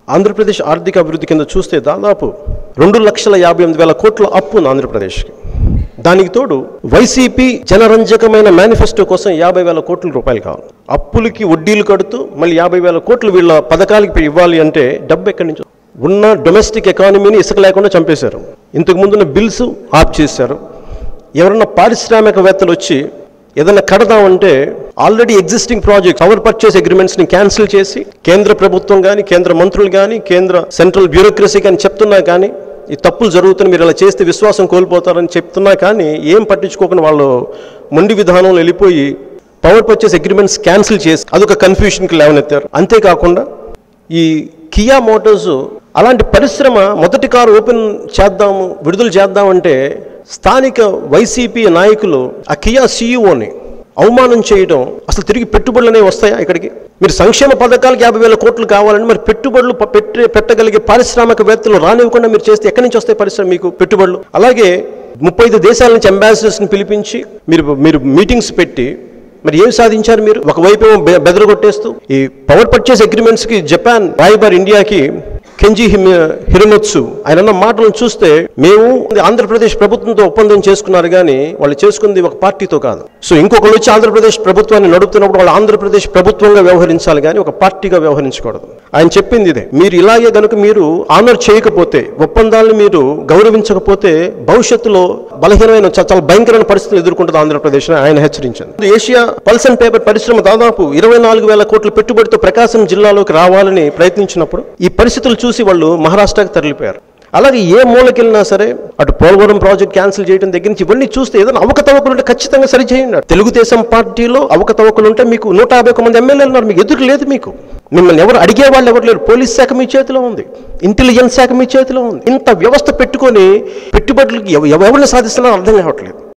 ఆంధ్రప్రదేశ్ ఆర్థిక అభివృద్ధి కింద చూస్తే దాదాపు రెండు లక్షల యాభై ఎనిమిది వేల కోట్ల అప్పు ఉంది ఆంధ్రప్రదేశ్కి దానికి తోడు వైసీపీ జనరంజకమైన మేనిఫెస్టో కోసం యాభై వేల కోట్ల రూపాయలు కావాలి అప్పులకి వడ్డీలు కడుతూ మళ్ళీ యాభై వేల కోట్లు వీళ్ళ పథకాలకి ఇవ్వాలి అంటే డబ్బు ఎక్కడి నుంచి ఉన్న డొమెస్టిక్ ఎకానమీని ఇసుక లేకుండా చంపేశారు ఇంతకు ముందున్న బిల్స్ ఆఫ్ చేశారు ఎవరన్నా పారిశ్రామికవేత్తలు వచ్చి ఏదైనా కడదామంటే already existing project power purchase agreements ని క్యాన్సిల్ చేసి కేంద్ర ప్రభుత్వం కానీ కేంద్ర మంత్రులు కానీ కేంద్ర సెంట్రల్ బ్యూరోక్రసీ కానీ చెప్తున్నా కానీ ఈ తప్పులు జరుగుతున్న మీరు ఇలా చేస్తే విశ్వాసం కోల్పోతారని చెప్తున్నా కానీ ఏం పట్టించుకోకుండా వాళ్ళు మొండి విధానంలో వెళ్ళిపోయి పవర్ పర్చేస్ అగ్రిమెంట్స్ క్యాన్సిల్ చేసి అదొక కన్ఫ్యూషన్కి లేవనెత్తారు అంతేకాకుండా ఈ కియా మోటార్స్ అలాంటి పరిశ్రమ మొదటి కారు ఓపెన్ చేద్దాము విడుదల చేద్దామంటే స్థానిక వైసీపీ నాయకులు ఆ కియా సీఈఓని అవమానం చేయడం అసలు తిరిగి పెట్టుబడులు అనేవి వస్తాయా ఇక్కడికి మీరు సంక్షేమ పథకాలకు యాభై వేల కోట్లు కావాలని మరి పెట్టుబడులు ప- పెట్టే పెట్టగలిగే పారిశ్రామికవేత్తలు రానివ్వకుండా మీరు చేస్తే ఎక్కడి నుంచి వస్తాయి పరిశ్రమ మీకు పెట్టుబడులు అలాగే ముప్పై ఐదు దేశాల నుంచి అంబాసిడర్స్ని పిలిపించి మీరు మీరు మీటింగ్స్ పెట్టి మరి ఏం సాధించారు మీరు ఒకవైపు ఏమో బె- బెదరగొట్టేస్తూ ఈ పవర్ పర్చేస్ అగ్రిమెంట్స్ కి జపాన్ రాయబార్ ఇండియాకి కెంజీ హిమ్ హిరమత్సు ఆయన అన్న మాటలను చూస్తే మేము ఆంధ్రప్రదేశ్ ప్రభుత్వంతో ఒప్పందం చేసుకున్నారు కానీ వాళ్ళు చేసుకుంది ఒక పార్టీతో కాదు సో ఇంకొకరు వచ్చి ఆంధ్రప్రదేశ్ ప్రభుత్వాన్ని నడుపుతున్నప్పుడు వాళ్ళు ఆంధ్రప్రదేశ్ ప్రభుత్వంగా వ్యవహరించాలి కానీ ఒక పార్టీగా వ్యవహరించకూడదు ఆయన చెప్పింది ఇదే మీరు ఇలాగే కనుక మీరు ఆనర్ చేయకపోతే ఒప్పందాలను మీరు గౌరవించకపోతే భవిష్యత్తులో బలహీనమైన చ- చాలా భయంకరమైన పరిస్థితులు ఎదుర్కొంటుంది ఆంధ్రప్రదేశ్ అని ఆయన హెచ్చరించారు ఏషియా పల్స్ అండ్ పేపర్ పరిశ్రమ దాదాపు ఇరవై నాలుగు వేల కోట్ల పెట్టుబడితో ప్రకాశం జిల్లాలోకి రావాలని ప్రయత్నించినప్పుడు ఈ పరిస్థితులు చూసి వాళ్ళు మహారాష్ట్రకి తరలిపోయారు అలాగే ఏ మూలకెళ్ళినా సరే అటు పోలవరం ప్రాజెక్ట్ క్యాన్సిల్ చేయడం దగ్గర నుంచి ఇవన్నీ చూస్తే ఏదైనా అవకతవకలు ఉంటే ఖచ్చితంగా సరి చేయండి తెలుగుదేశం పార్టీలో అవకతవకలు ఉంటే మీకు నూట యాభై ఒక్క మంది ఎమ్మెల్యేలు ఉన్నారు మీకు ఎదురు లేదు మీకు మిమ్మల్ని ఎవరు అడిగే వాళ్ళు ఎవరు లేరు పోలీస్ శాఖ మీ చేతిలో ఉంది ఇంటెలిజెన్స్ శాఖ మీ చేతిలో ఉంది ఇంత వ్యవస్థ పెట్టుకొని పెట్టుబడులకి ఎవ- ఎవరిని సాధిస్తున్నారో అర్థం కావట్లేదు